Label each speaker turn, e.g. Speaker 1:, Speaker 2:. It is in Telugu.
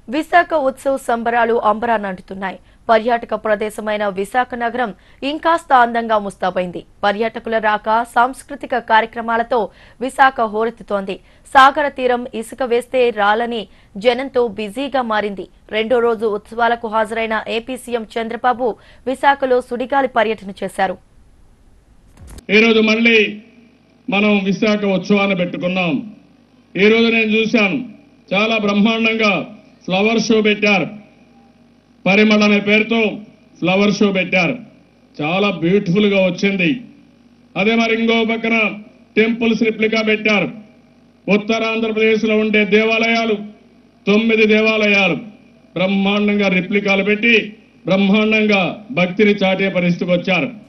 Speaker 1: విశాఖ ఉత్సవ్ సంబరాలు అంబరానంటుతున్నాయి పర్యాటక ప్రదేశమైన విశాఖ నగరం ఇంకాస్త అందంగా ముస్తాబైంది పర్యాటకుల రాక సాంస్కృతిక కార్యక్రమాలతో విశాఖ హోరెత్తుతోంది సాగర తీరం ఇసుక వేస్తే రాలని జనంతో బిజీగా మారింది రెండో రోజు ఉత్సవాలకు హాజరైన ఏపీ సీఎం చంద్రబాబు విశాఖలో సుడిగాలి పర్యటన చేశారు
Speaker 2: ఈరోజు మళ్ళీ మనం విశాఖ ఉత్సవాన్ని పెట్టుకున్నాం ఈరోజు నేను చూశాను చాలా బ్రహ్మాండంగా ఫ్లవర్ షో పెట్టారు పరిమళ అనే పేరుతో ఫ్లవర్ షో పెట్టారు చాలా బ్యూటిఫుల్ గా వచ్చింది అదే మరి ఇంకో పక్కన టెంపుల్స్ రిప్లికా పెట్టారు ఉత్తరాంధ్రప్రదేశ్ లో ఉండే దేవాలయాలు తొమ్మిది దేవాలయాలు బ్రహ్మాండంగా రిప్లికాలు పెట్టి బ్రహ్మాండంగా భక్తిని చాటే పరిస్థితికి వచ్చారు